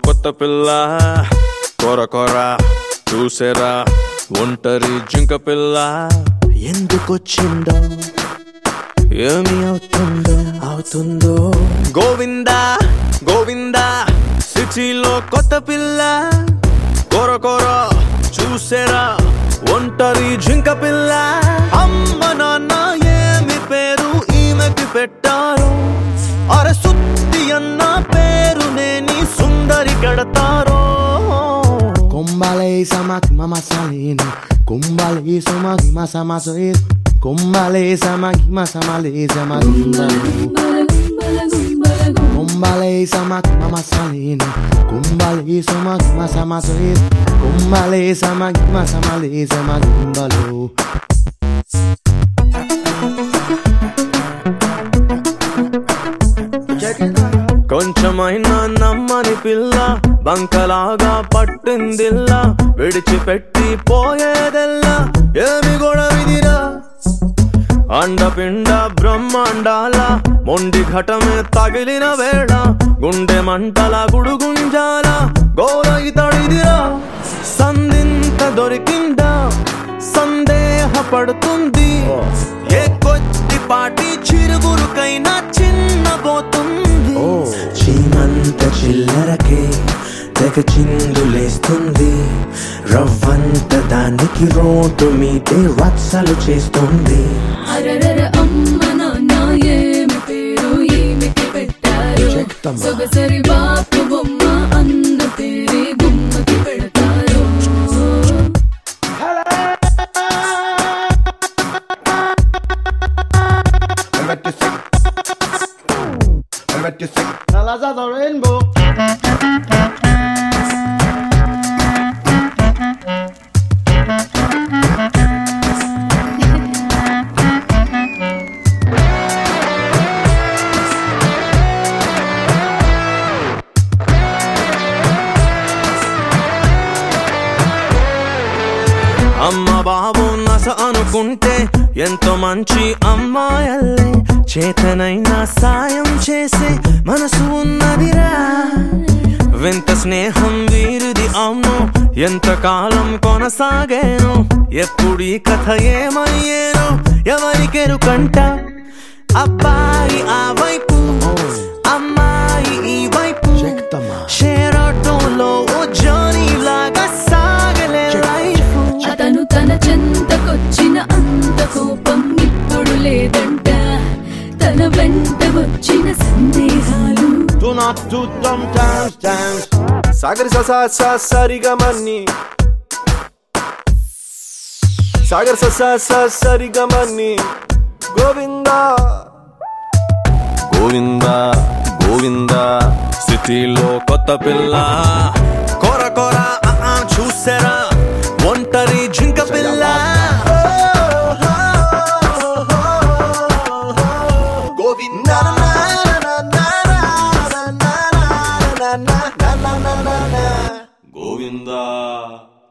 కొత్త పిల్ల కొర కొర చూసేరా ఒంటరి జింక పిల్ల ఎందుకొచ్చిందో ఏమి అవుతుందో అవుతుందో గోవిందా గోవిందా సిటీలో కొత్త పిల్ల కొర కొర చూసేరా ఒంటరి జింక పిల్ల అమ్మ నాన్న ఏమి పేరు ఈమెకి పెట్టారు అరే సుత్తి అన్న పేరు నేని సుందరి కడతారో Kumbale samaki mama salini Kumbale samaki masa maso is Kumbale samaki masa male samaki Kumbale samaki mama salini Kumbale samaki masa maso is Kumbale samaki masa male samaki kumbalo కొంచెమైనా నమ్మని పిల్ల బంకలాగా పట్టిందిల్లా విడిచిపెట్టి పోయేదెల్లా ఏమి గొడవిదిరా అండపిండ బ్రహ్మాండాల మొండి ఘటమే తగిలిన వేళ గుండె మంటల గుడుగుంజాల గోర ఇతడిదిరా సందింత దొరికిందా సందేహపడుతుంది ఏ కొద్దిపాటి చిరుగురుకైనా చిన్నబోతుంది చీమంత చిల్లరకే తెగ చిందులేస్తుంది రవ్వంత దానికి రోడ్డు మీదే రచ్చలు చేస్తుంది అరరర అమ్మ నాన్న ఏమి పేరు ఈమెకి పెట్టారు సొగసరి బాపు బొమ్మ అన్న పేరే గుమ్మకి పెడతారు Colors of the rainbow అమ్మ బాబు నస అనుకుంటే ఎంతో మంచి అమ్మాయల్లే చేతనైనా సాయం చేసే మనసు ఉన్నదిరా వింత స్నేహం వీరిది అవును ఎంతకాలం కొనసాగేను ఎప్పుడు ఈ కథ ఏమయ్యేను ఎవరికెరుకంట అబ్బాయి ఆ వైపు అమ్మాయి ఈ వైపు చెక్తమ్మా. షేర్ ఆటోలో ఓ జర్నీ లాగా సాగలే లైఫ్ అతను తన చెంతకొచ్చిన అంత కోపం ఇప్పుడు లేదంట తన వెంట వచ్చిన సందేహాలు Do not do dumb dance dance సాగరి స స స సరిగమని సాగర్ స స స సరిగమని గోవిందా గోవిందా గోవిందా సిటీలో కొత్త పిల్ల కొర కొర ఆ, ఆ, చూసారా ఒంటరి జింక పిల్ల గోవిందా గోవిందా